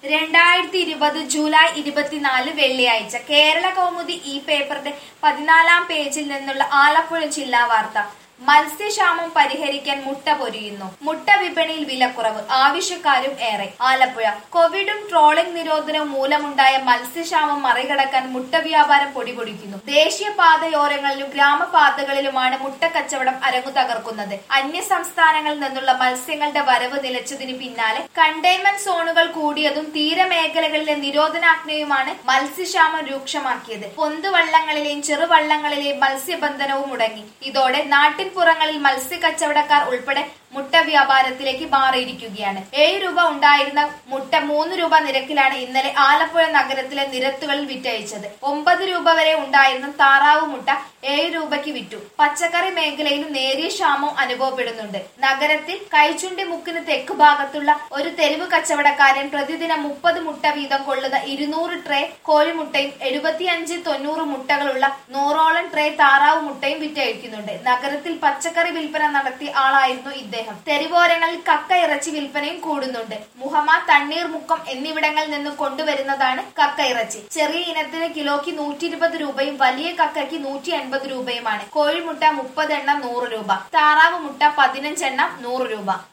രണ്ടായിരത്തി ഇരുപത് ജൂലൈ ഇരുപത്തിനാല് വെള്ളിയാഴ്ച കേരള കൗമുദി ഈ പേപ്പറിന്റെ പതിനാലാം പേജിൽ നിന്നുള്ള ആലപ്പുഴ ജില്ലാ വാർത്ത മത്സ്യക്ഷാമം പരിഹരിക്കാൻ മുട്ട പൊരിയുന്നു മുട്ട വിപണിയിൽ വിലക്കുറവ് ആവശ്യക്കാരും ഏറെ ആലപ്പുഴ കോവിഡും ട്രോളിംഗ് നിരോധനവും മൂലമുണ്ടായ മത്സ്യക്ഷാമം മറികടക്കാൻ മുട്ട വ്യാപാരം പൊടിപൊടിക്കുന്നു ദേശീയ പാതയോരങ്ങളിലും ഗ്രാമപാതകളിലുമാണ് മുട്ട കച്ചവടം അരങ്ങു തകർക്കുന്നത് അന്യ സംസ്ഥാനങ്ങളിൽ നിന്നുള്ള മത്സ്യങ്ങളുടെ വരവ് നിലച്ചതിന് പിന്നാലെ കണ്ടെയ്ൻമെന്റ് സോണുകൾ കൂടിയതും തീരമേഖലകളിലെ നിരോധനാജ്ഞയുമാണ് മത്സ്യക്ഷാമം രൂക്ഷമാക്കിയത് പൊന്തുവള്ളങ്ങളിലെയും ചെറുവള്ളങ്ങളിലെയും മത്സ്യബന്ധനവും മുടങ്ങി ഇതോടെ നാട്ടിൻപുറങ്ങളിൽ മത്സ്യക്കച്ചവടക്കാർ ഉൾപ്പെടെ മുട്ട വ്യാപാരത്തിലേക്ക് മാറിയിരിക്കുകയാണ് ഏഴ് രൂപ ഉണ്ടായിരുന്ന മുട്ട മൂന്ന് രൂപ നിരക്കിലാണ് ഇന്നലെ ആലപ്പുഴ നഗരത്തിലെ നിരത്തുകളിൽ വിറ്റഴിച്ചത് ഒമ്പത് രൂപ വരെ ഉണ്ടായിരുന്ന താറാവ് മുട്ട ഏഴ് രൂപയ്ക്ക് വിറ്റു പച്ചക്കറി മേഖലയിലും നേരിയ ക്ഷാമം അനുഭവപ്പെടുന്നുണ്ട് നഗരത്തിൽ കൈചുണ്ടി മുക്കിന് തെക്ക് ഭാഗത്തുള്ള ഒരു തെരുവ് കച്ചവടക്കാരൻ പ്രതിദിനം മുപ്പത് മുട്ട വീതം കൊള്ളുന്ന ഇരുന്നൂറ് ട്രേ കോഴിമുട്ടയും എഴുപത്തിയഞ്ച് തൊണ്ണൂറ് മുട്ടകളുള്ള നൂറോളം ട്രേ താറാവ് മുട്ടയും വിറ്റഴിക്കുന്നുണ്ട് നഗരത്തിൽ പച്ചക്കറി വിൽപ്പന നടത്തിയ ആളായിരുന്നു ഇദ്ദേഹം തെരുവോരങ്ങളിൽ കക്ക ഇറച്ചി വിൽപ്പനയും കൂടുന്നുണ്ട് മുഹമ്മ തണ്ണീർമുക്കം എന്നിവിടങ്ങളിൽ നിന്ന് കൊണ്ടുവരുന്നതാണ് കക്ക ഇറച്ചി ചെറിയ ഇനത്തിന് കിലോയ്ക്ക് നൂറ്റി ഇരുപത് രൂപയും വലിയ കക്കയ്ക്ക് നൂറ്റി എൺപത് രൂപയുമാണ് കോഴിമുട്ട മുപ്പത് എണ്ണം നൂറ് രൂപ താറാവ് മുട്ട പതിനഞ്ചെണ്ണം നൂറ് രൂപ